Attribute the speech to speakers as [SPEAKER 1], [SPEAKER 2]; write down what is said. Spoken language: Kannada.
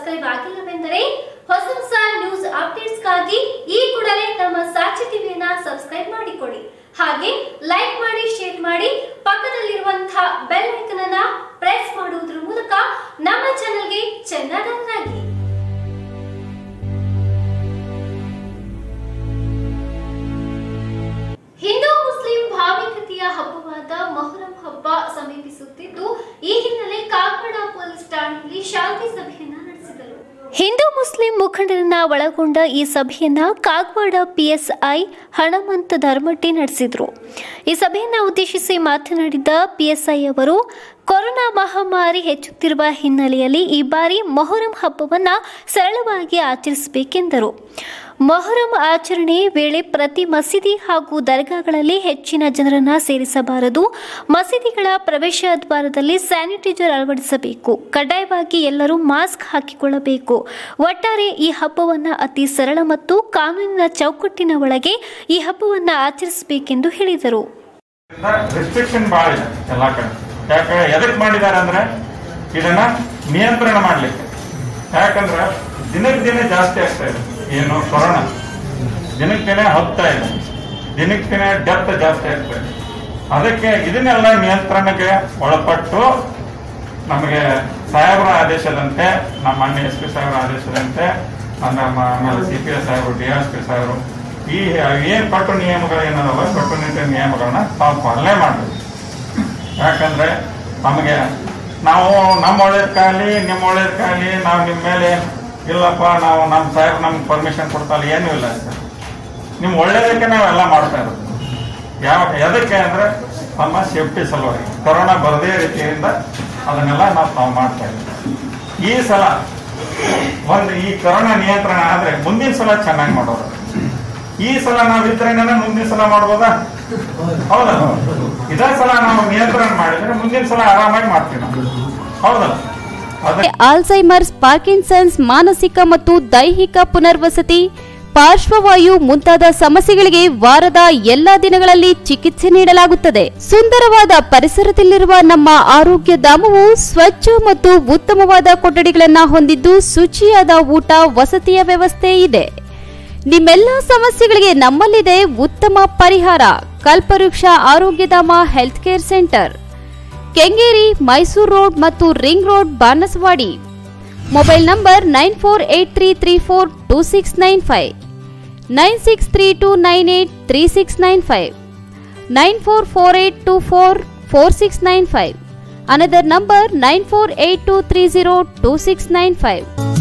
[SPEAKER 1] ಸಬ್ಸ್ಕ್ರೈಬ್ ಆಗಿಲ್ಲವೆಂದರೆ ಹೊಸ ಹೊಸ ನ್ಯೂಸ್ ಅಪ್ಡೇಟ್ಸ್ಗಾಗಿ ಈ ಕೂಡಲೇ ನಮ್ಮ ಸಾಕ್ಷಿ ಟಿವಿಯನ್ನ ಸಬ್ಸ್ಕ್ರೈಬ್ ಮಾಡಿಕೊಳ್ಳಿ ಹಾಗೆ ಲೈಕ್ ಮಾಡಿ ಶೇರ್ ಮಾಡಿ ಪಕ್ಕದಲ್ಲಿರುವಂತಹ ಬೆಲ್ ಐಕನ್ ಅನ್ನ ಪ್ರೆಸ್ ಮಾಡುವುದರ ಮೂಲಕ ನಮ್ಮ ಚಾನೆಲ್ಗೆ ಚೆನ್ನಾಗಿ ಹಿಂದೂ ಮುಸ್ಲಿಂ ಭಾವಿಕತೆಯ ಹಬ್ಬವಾದ ಮೊಹರಂ ಹಬ್ಬ ಸಮೀಪಿಸುತ್ತಿದ್ದು ಈ ಹಿನ್ನೆಲೆ ಕಾಗವಾಡ ಪೊಲೀಸ್ ಠಾಣೆಯಲ್ಲಿ ಶಾಂತಿ ಸಭೆಯನ್ನ ನಡೆಸಿದರು ಹಿಂದೂ ಮುಸ್ಲಿಂ ಮುಖಂಡರನ್ನ ಒಳಗೊಂಡ ಈ ಸಭೆಯನ್ನ ಕಾಗವಾಡ ಪಿಎಸ್ಐ ಹಣಮಂತ ಧರ್ಮಟ್ಟಿ ನಡೆಸಿದ್ರು ಈ ಸಭೆಯನ್ನ ಉದ್ದೇಶಿಸಿ ಮಾತನಾಡಿದ ಪಿಎಸ್ಐ ಅವರು ಕೊರೋನಾ ಮಹಾಮಾರಿ ಹೆಚ್ಚುತ್ತಿರುವ ಹಿನ್ನೆಲೆಯಲ್ಲಿ ಈ ಬಾರಿ ಮೊಹರಂ ಹಬ್ಬವನ್ನ ಸರಳವಾಗಿ ಆಚರಿಸಬೇಕೆಂದರು ಮೊಹರಂ ಆಚರಣೆ ವೇಳೆ ಪ್ರತಿ ಮಸೀದಿ ಹಾಗೂ ದರ್ಗಾಗಳಲ್ಲಿ ಹೆಚ್ಚಿನ ಜನರನ್ನ ಸೇರಿಸಬಾರದು ಮಸೀದಿಗಳ ಪ್ರವೇಶ ದ್ವಾರದಲ್ಲಿ ಸ್ಯಾನಿಟೈಸರ್ ಅಳವಡಿಸಬೇಕು ಕಡ್ಡಾಯವಾಗಿ ಎಲ್ಲರೂ ಮಾಸ್ಕ್ ಹಾಕಿಕೊಳ್ಳಬೇಕು ಒಟ್ಟಾರೆ ಈ ಹಬ್ಬವನ್ನ ಅತಿ ಸರಳ ಮತ್ತು ಕಾನೂನಿನ ಚೌಕಟ್ಟಿನ ಒಳಗೆ ಈ ಹಬ್ಬವನ್ನ ಆಚರಿಸಬೇಕೆಂದು ಹೇಳಿದರು
[SPEAKER 2] ರೆಸ್ಟ್ರಿಕ್ಷನ್ ಭಾಳ ಇದೆ ಎಲ್ಲಾ ಕಡೆ ಯಾಕೆ ಎದಕ್ ಮಾಡಿದ್ದಾರೆ ಅಂದ್ರೆ ಇದನ್ನ ನಿಯಂತ್ರಣ ಮಾಡ್ಲಿಕ್ಕೆ ಯಾಕಂದ್ರೆ ದಿನಕ್ಕೆ ದಿನ ಜಾಸ್ತಿ ಆಗ್ತಾ ಇದೆ ಏನು ಕೊರೋನಾ ದಿನಕ್ಕೆ ದಿನ ಹತ್ತಾ ಇದೆ ದಿನಕ್ಕೆ ದಿನ ಡೆತ್ ಜಾಸ್ತಿ ಆಗ್ತಾ ಇದೆ ಅದಕ್ಕೆ ಇದನ್ನೆಲ್ಲ ನಿಯಂತ್ರಣಕ್ಕೆ ಒಳಪಟ್ಟು ನಮಗೆ ಸಾಹೇಬರ ಆದೇಶದಂತೆ ನಮ್ಮ ಮಾನ್ಯ ಎಸ್ ಪಿ ಸಾಹೇಬರ ಆದೇಶದಂತೆ ನಮ್ಮ ಆಮೇಲೆ ಸಿ ಪಿ ಎಸ್ ಸಾಹೇಬರು ಡಿ ಎಸ್ ಪಿ ಸಾಹೇಬರು ಈ ಏನ್ ಕಟ್ಟು ನಿಯಮಗಳು ಏನದಾವ ಕಟ್ಟುನಿಟ್ಟಿನ ನಿಯಮಗಳನ್ನ ತಾವು ಪಾಲನೆ ಮಾಡಬೇಕು ಯಾಕಂದ್ರೆ ನಮಗೆ ನಾವು ನಮ್ಮ ಒಳ್ಳೇದಕ್ಕಾಗಲಿ ನಿಮ್ಮ ಒಳ್ಳೇದಕ್ಕಾಗಲಿ ನಾವು ನಿಮ್ಮ ಮೇಲೆ ಇಲ್ಲಪ್ಪ ನಾವು ನಮ್ಮ ಸಾಹೇಬ್ ನಮ್ಗೆ ಪರ್ಮಿಷನ್ ಕೊಡ್ತಾರಲ್ಲ ಏನೂ ಇಲ್ಲ ಸರ್ ನಿಮ್ಮ ಒಳ್ಳೇದಕ್ಕೆ ನಾವೆಲ್ಲ ಮಾಡ್ತಾ ಇರೋದು ಯಾವ ಎದಕ್ಕೆ ಅಂದ್ರೆ ನಮ್ಮ ಸೇಫ್ಟಿ ಸಲುವಾಗಿ ಕೊರೋನಾ ಬರದೇ ರೀತಿಯಿಂದ ಅದನ್ನೆಲ್ಲ ನಾವು ತಾವು ಮಾಡ್ತಾ ಇದ್ದೀವಿ ಈ ಸಲ ಒಂದು ಈ ಕೊರೋನಾ ನಿಯಂತ್ರಣ ಆದ್ರೆ ಮುಂದಿನ ಸಲ ಚೆನ್ನಾಗಿ ಮಾಡೋದು ಈ ಸಲ ನಾವು ಇದ್ರೇನ ಮುಂದಿನ ಸಲ ಮಾಡ್ಬೋದಾ ಹೌದಾ ಇದೇ ಸಲ ನಾವು ನಿಯಂತ್ರಣ ಮಾಡಿದ್ರೆ ಮುಂದಿನ ಸಲ ಆರಾಮಾಗಿ ಮಾಡ್ತೀವಿ ನಾವು ಹೌದಾ ಅದಕ್ಕೆ
[SPEAKER 3] ಆಲ್ಝೈಮರ್ಸ್ ಪಾರ್ಕಿನ್ಸನ್ಸ್ ಮಾನಸಿಕ ಮತ್ತು ದೈಹಿಕ ಪುನರ್ವಸತಿ ಪಾರ್ಶ್ವವಾಯು ಮುಂತಾದ ಸಮಸ್ಯೆಗಳಿಗೆ ವಾರದ ಎಲ್ಲಾ ದಿನಗಳಲ್ಲಿ ಚಿಕಿತ್ಸೆ ನೀಡಲಾಗುತ್ತದೆ ಸುಂದರವಾದ ಪರಿಸರದಲ್ಲಿರುವ ನಮ್ಮ ಆರೋಗ್ಯ ಧಾಮವು ಸ್ವಚ್ಛ ಮತ್ತು ಉತ್ತಮವಾದ ಕೊಠಡಿಗಳನ್ನು ಹೊಂದಿದ್ದು ಶುಚಿಯಾದ ಊಟ ವಸತಿಯ ವ್ಯವಸ್ಥೆ ಇದೆ ನಿಮ್ಮೆಲ್ಲ ಸಮಸ್ಯೆಗಳಿಗೆ ನಮ್ಮಲ್ಲಿದೆ ಉತ್ತಮ ಪರಿಹಾರ Kalpavriksha Arogyadhama health care centre Kengeri Mysuru road ಮತ್ತು ring road Banaswadi mobile number nine four eight three three four two six nine five nine six three two nine eight three six nine five nine four four eight two four four six nine five another number nine four eight two three zero two six nine five